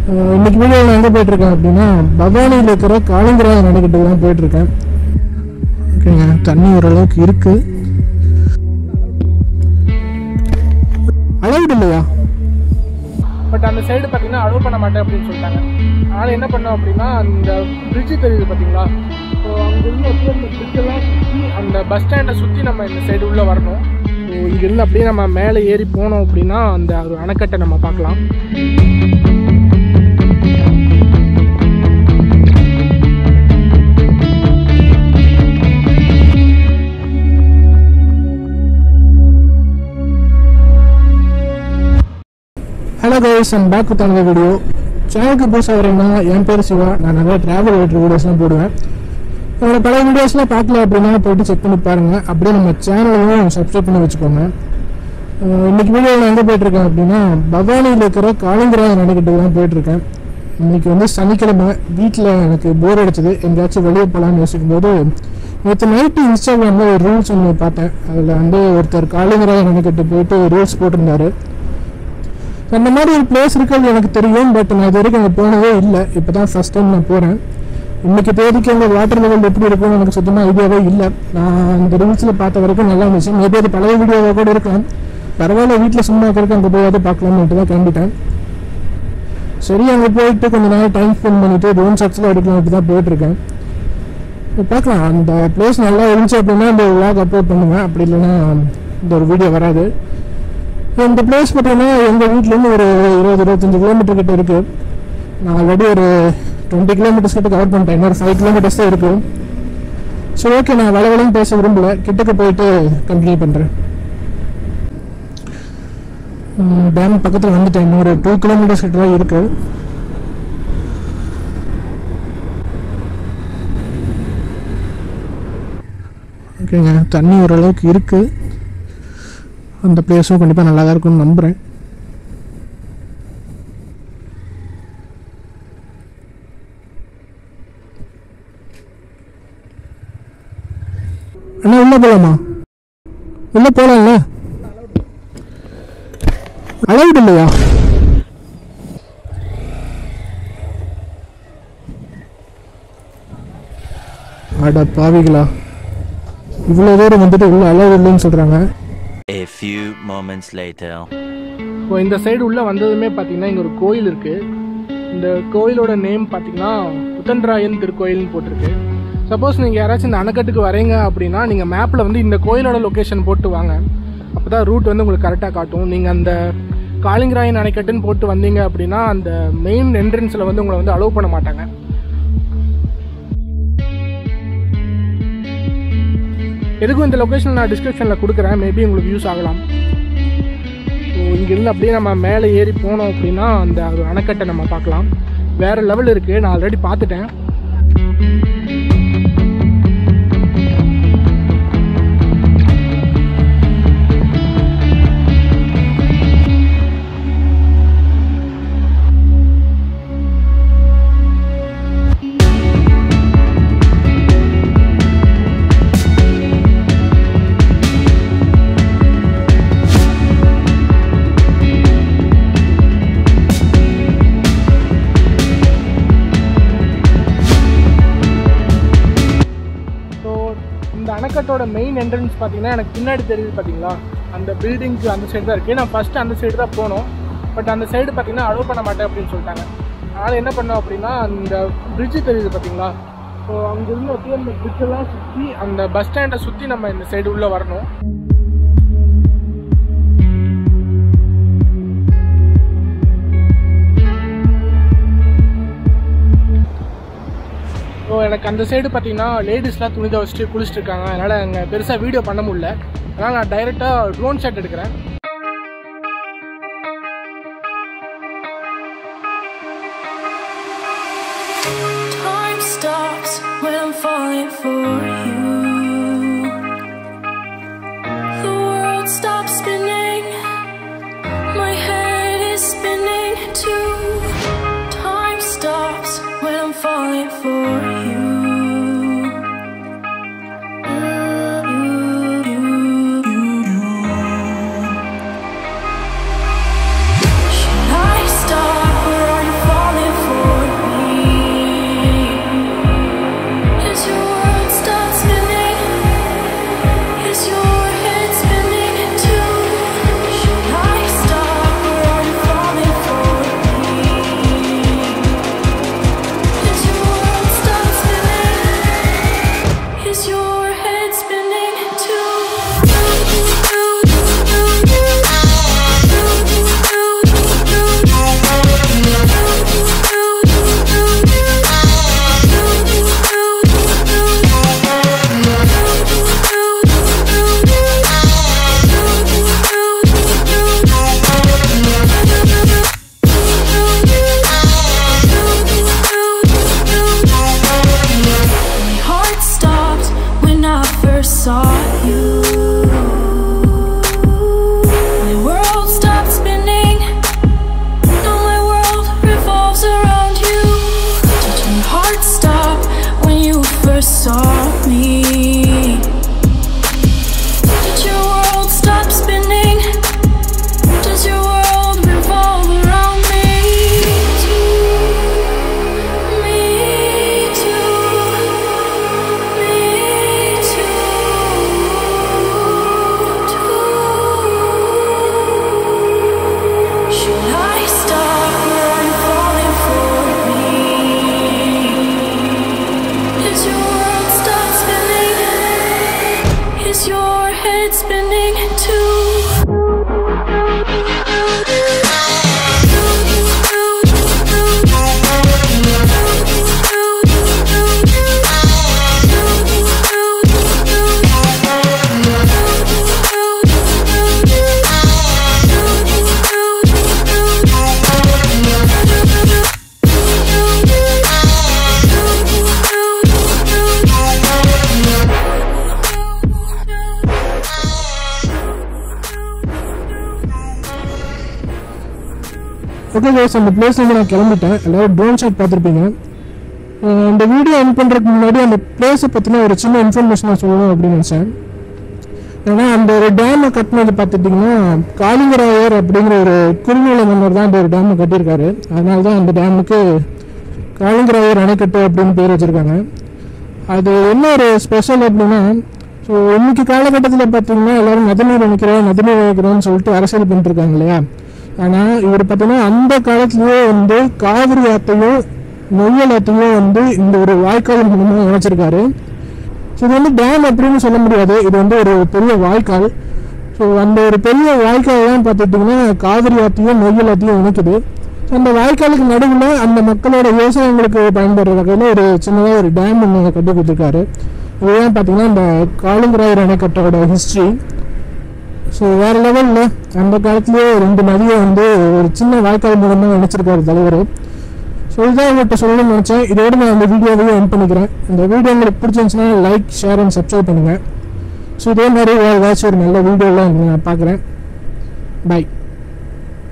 அஹ் இன்னைக்கு வீடியோ நான் எங்கே போயிட்டுருக்கேன் அப்படின்னா பவானியில் இருக்கிற காளிங்கராய நடைக்கிட்டு தான் போயிட்டுருக்கேன் ஓகேங்க தண்ணி ஓரளவுக்கு இருக்கு அளவுடு இல்லையா பட் அந்த சைடு பார்த்தீங்கன்னா அலோவ் பண்ண மாட்டேன் அப்படின்னு சொல்லிட்டாங்க அதனால் என்ன பண்ணோம் அப்படின்னா அந்த பிரிட்ஜு தெரியுது பார்த்தீங்களா ஸோ அங்கேருந்து அப்படியே அந்த பிரிட்ஜெல்லாம் சுற்றி அந்த பஸ் ஸ்டாண்டை சுற்றி நம்ம இந்த சைடு உள்ளே வரணும் ஸோ இங்கேருந்து அப்படியே நம்ம மேலே ஏறி போனோம் அப்படின்னா அந்த ஒரு அணைக்கட்டை நம்ம பார்க்கலாம் hello guys and back with அந்த வீடியோ சேனலுக்கு புதுசாக வரீங்கன்னா என் பேர் சிவா நான் நிறைய ட்ராவல் ரிலேட்டட் வீடியோஸ்லாம் போடுவேன் என்னோட பழைய வீடியோஸ்லாம் பார்க்கல அப்படின்னா போயிட்டு செக் பண்ணி பாருங்கள் அப்படியே நம்ம சேனலையும் சப்ஸ்கிரைப் பண்ணி வச்சுக்கோங்க அஹ் இன்னைக்கு வீடியோ நான் எங்கே போயிட்டுருக்கேன் அப்படின்னா பவானியில் இருக்கிற காளிங்கராய நடைக்கிட்டு தான் போயிட்டுருக்கேன் இன்னைக்கு வந்து சனிக்கிழமை வீட்டில் எனக்கு போர் அடிச்சது எங்கேயாச்சும் வெளியே போகலான்னு யோசிக்கும் போது நேற்று நைட்டு இன்ஸ்டாகிராமில் ஒரு ரூல்ஸ் ஒன்று பார்த்தேன் அதில் வந்து ஒருத்தர் காளிங்கராய நடைக்கிட்டு போயிட்டு ரூல்ஸ் போட்டிருந்தாரு அந்த மாதிரி ஒரு பிளேஸ் இருக்கிறது எனக்கு தெரியும் பட் நான் இது வரைக்கும் அங்கே போனதே இல்லை இப்போ தான் ஃபஸ்ட் டைம் நான் போகிறேன் இன்னைக்கு தேதிக்கு அங்கே வாட்டர் லெவல் எப்படி இருக்கும்னு எனக்கு சுத்தமாக ஐடியாவே இல்லை நான் இந்த ரூல்ஸில் பார்த்த வரைக்கும் நல்லா இருந்துச்சு மேபி அது பழைய வீடியோவாக கூட இருக்கலாம் பரவாயில்ல வீட்டில் சும்மா இருக்கிறதுக்கு அங்கே போயாவது பார்க்கலாம்னு தான் கிளம்பிட்டேன் சரி அங்கே போயிட்டு கொஞ்ச நேரம் டைம் ஸ்பெண்ட் பண்ணிட்டு ட்ரோன் ஷாட்ஸ்லாம் எடுக்கலாம்ட்டு தான் போயிட்டுருக்கேன் இப்போ பார்க்கலாம் அந்த பிளேஸ் நல்லா இருந்துச்சு அப்படின்னா இந்த விளாக் அப்லோட் பண்ணுவேன் அப்படி இல்லைன்னா இந்த ஒரு வீடியோ வராது இந்த பிளேஸ் பார்த்தீங்கன்னா எங்கள் வீட்டிலேருந்து ஒரு இருபது இருபத்தஞ்சு கிலோமீட்டர் கிட்ட இருக்குது நான் ஆல்ரெடி ஒரு டுவெண்ட்டி கிலோமீட்டர்ஸ் கிட்ட கவர் பண்ணிட்டேன் இன்னொரு ஃபைவ் கிலோமீட்டர்ஸ் தான் இருக்குது சரி ஓகே நான் வளவலும் பேச விரும்பல கிட்டக்க போயிட்டு கண்டினியூ பண்ணுறேன் டேம் பக்கத்தில் வந்துட்டேன் இன்னொரு டூ கிலோமீட்டர்ஸ் கிட்ட தான் இருக்குது ஓகேங்க தண்ணி ஓரளவுக்கு இருக்குது அந்த பிளேஸும் கண்டிப்பாக நல்லா தான் இருக்கும்னு நம்புகிறேன் அண்ணா உள்ளே போகலாமா உள்ளே போகலாம்ல அலவுட் இல்லையா அட பாவிகளா இவ்வளோ தூரம் வந்துட்டு உள்ள அலவுட் இல்லைன்னு சொல்கிறாங்க A few moments later. இப்போ இந்த சைடு உள்ளே வந்ததுமே பார்த்தீங்கன்னா இங்கே ஒரு கோயில் இருக்குது இந்த கோயிலோட நேம் பார்த்தீங்கன்னா உத்தன்ராயன் திருக்கோயில்னு போட்டிருக்கு சப்போஸ் நீங்கள் யாராச்சும் இந்த அணைக்கட்டுக்கு வரீங்க அப்படின்னா நீங்கள் மேப்பில் வந்து இந்த கோயிலோட லொக்கேஷன் போட்டு வாங்க அப்போ தான் ரூட் வந்து உங்களுக்கு கரெக்டாக காட்டும் நீங்கள் அந்த காளிங்கராயன் அணைக்கட்டுன்னு போட்டு வந்தீங்க அப்படின்னா அந்த மெயின் என்ட்ரன்ஸில் வந்து உங்களை வந்து அலோவ் பண்ண மாட்டாங்க எதுக்கும் இந்த லொக்கேஷன் நான் டிஸ்கிரிப்ஷனில் கொடுக்குறேன் மேபி உங்களுக்கு யூஸ் ஆகலாம் ஸோ இங்கேருந்து அப்படியே நம்ம மேலே ஏறி போனோம் அப்படின்னா அந்த ஒரு அணைக்கட்டை நம்ம பார்க்கலாம் வேறு லெவல் இருக்குது நான் ஆல்ரெடி பார்த்துட்டேன் ஸோ இந்த அணைக்கட்டோட மெயின் என்ட்ரன்ஸ் பார்த்தீங்கன்னா எனக்கு பின்னாடி தெரியுது பார்த்தீங்களா அந்த பில்டிங்க்கு அந்த சைடு தான் இருக்குது நான் ஃபஸ்ட்டு அந்த சைடு தான் போனோம் பட் அந்த சைடு பார்த்தீங்கன்னா அலோவ் பண்ண மாட்டேன் அப்படின்னு சொல்லிட்டாங்க அதனால் என்ன பண்ணோம் அப்படின்னா அந்த பிரிட்ஜு தெரியுது பார்த்தீங்களா ஸோ அங்கேருந்து அப்படியே அந்த பிரிட்ஜெல்லாம் சுற்றி அந்த பஸ் ஸ்டாண்டை சுற்றி நம்ம இந்த சைடு உள்ளே வரணும் ஸோ எனக்கு அந்த சைடு பார்த்தீங்கன்னா லேடிஸ்லாம் துணி துவச்சிட்டு குளிச்சுட்டு இருக்காங்க அதனால் அங்கே பெருசாக வீடியோ பண்ண முடியல அதனால் நான் டைரெக்டாக ட்ரோன் ஷாட் எடுக்கிறேன் Time stops when I'm falling for you. The world stops spinning. My head is spinning too. Time stops when I'm falling for you. You, you, you, you. Should I stop or are you falling okay guys அந்த பிளேஸ்லேருந்து நான் கிளம்பிட்டேன் எல்லாரும் drone shot பார்த்துருப்பீங்க அஹ் இந்த video என் பண்ணுறதுக்கு முன்னாடி அந்த பிளேஸை பற்றின ஒரு சின்ன இன்ஃபர்மேஷன் நான் சொல்லணும் அப்படின்னு நினச்சேன் ஏன்னா அந்த ஒரு டேமை கட்டினது பார்த்துட்டிங்கன்னா காளிங்கராயர் அப்படிங்கிற ஒரு குறுநில மன்னர் தான் அந்த ஒரு டேமை கட்டியிருக்காரு அதனால தான் அந்த டேமுக்கு காளிங்கராயர் அணைக்கட்டு அப்படின்னு பேர் வச்சுருக்காங்க அது என்ன ஒரு ஸ்பெஷல் அப்படின்னா ஸோ இன்னைக்கு காலகட்டத்தில் பார்த்தீங்கன்னா எல்லாரும் நதிநீர் இணைக்கிறோம் நதிநீர் இணைக்கிறோம்னு சொல்லிட்டு அரசியல் பண்ணிட்டு இருக்காங்க இல்லையா ஆனால் இவர் பார்த்தீங்கன்னா அந்த காலத்திலேயே வந்து காவிரி ஆத்தையும் நொய்யல் ஆத்தையும் வந்து இந்த ஒரு வாய்க்கால் மூலமாக இணைச்சிருக்காரு ஸோ இது வந்து டேம் அப்படின்னு சொல்ல முடியாது இது வந்து ஒரு பெரிய வாய்க்கால் ஸோ அந்த ஒரு பெரிய வாய்க்கால் தான் பார்த்துட்டிங்கன்னா காவிரி ஆத்தையும் நொய்யல் ஆத்தையும் இணைக்குது ஸோ அந்த வாய்க்காலுக்கு நடுவில் அந்த மக்களோட விவசாயங்களுக்கு பயன்படுற வகையில் ஒரு சின்னதாக ஒரு டேம் ஒன்று கட்டி கொடுத்துருக்காரு இதுதான் பார்த்தீங்கன்னா இந்த காளிங்கராயர் அணைக்கட்டோட ஹிஸ்ட்ரி ஸோ வேறு லெவலில் அந்த காலத்துலேயே ரெண்டு நதியை வந்து ஒரு சின்ன வாய்க்கால் மூலமாக நினச்சிருக்காரு தலைவர் ஸோ இதுதான் உங்கள்கிட்ட சொல்லணும்னு நினச்சேன் இதோட நான் இந்த வீடியோவையும் என் பண்ணிக்கிறேன் இந்த வீடியோ உங்களுக்கு பிடிச்சிருந்துச்சுன்னா லைக் ஷேர் அண்ட் சப்ஸ்கிரைப் பண்ணுங்கள் ஸோ இதே மாதிரி ஏதாச்சும் ஒரு நல்ல வீடியோலாம் நான் பார்க்குறேன் பை